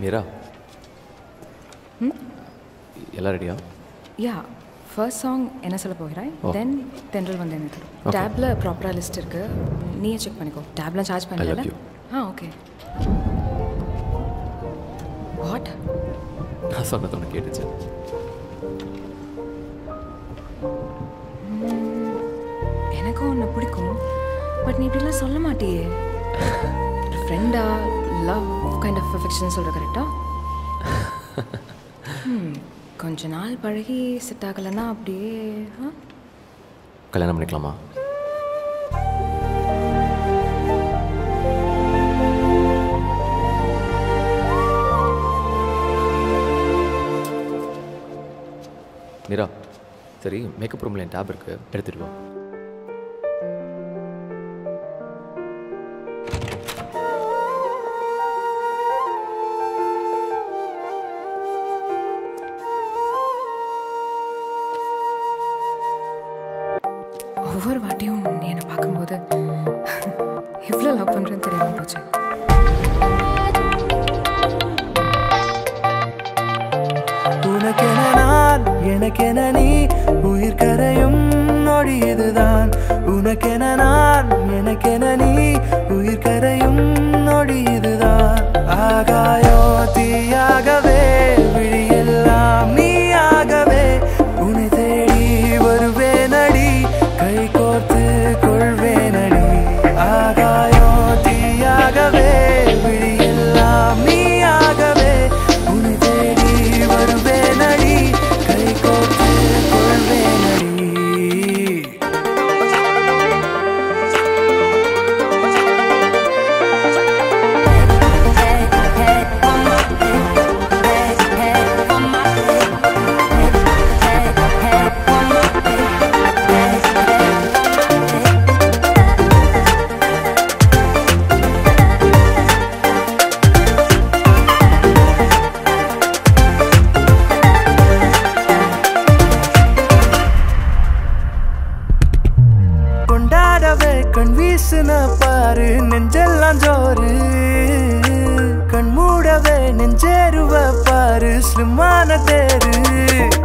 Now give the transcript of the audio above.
மீரா எல்லாம் ரெடியா yeah first song என்ன சொல்ல போகிறாய் ஓ. தென் தென்றல் வந்து எனக்கு Okay. டேப்ல ப்ராப்பராக லிஸ்ட் இருக்கு நீயே செக் பண்ணிக்கோ டேப்லாம் சார்ஜ் பண்ணல you. ஆ ஓகே வாட் நான் சொன்னது உனக்கு கேட்டுச்சு எனக்கும் உன்னை பிடிக்கும் பட் நீ இப்படிலாம் சொல்ல மாட்டியே ஃப்ரெண்டா லவ் கைண்ட் ஆஃப் அஃபெக்ஷன் சொல்கிற கரெக்டா கொஞ்ச நாள் பழகி செட் ஆகலைன்னா அப்படியே ஆ கல்யாணம் பண்ணிக்கலாமா மீரா சரி மேக்கப் ரூமில் என் டேப் இருக்கு எடுத்துட்டு வா ஒவ்வொரு வாட்டியும் நீ என்னை பார்க்கும்போது எவ்வளோ லவ் பண்ணுறேன்னு தெரியாமல் போச்சு உனக்கென நான் எனக்கென நீ உயிர் கரையும் நொடி இதுதான் உனக்கென நான் எனக்கென நீ உயிர் கரையும் நொடி இதுதான் ஆகாயோ தீயாகவே விழியெல்லாம் நீயாகவே உன்னை தேடி வருவேனடி கை கோர்த்து கொள்வேனடி ஆகாயோ தீயாகவே விழியெல்லாம் நீயாகவே உன்னை தேடி வருவேனடி கை கோர்த்து கொள்வேனடி கொண்டாடவே கண் வீசுன பாரு நெஞ்செல்லாம் ஜோறு கண் மூடவே நெஞ்சேருவ பாரு ஸ்லிம்மான தேரு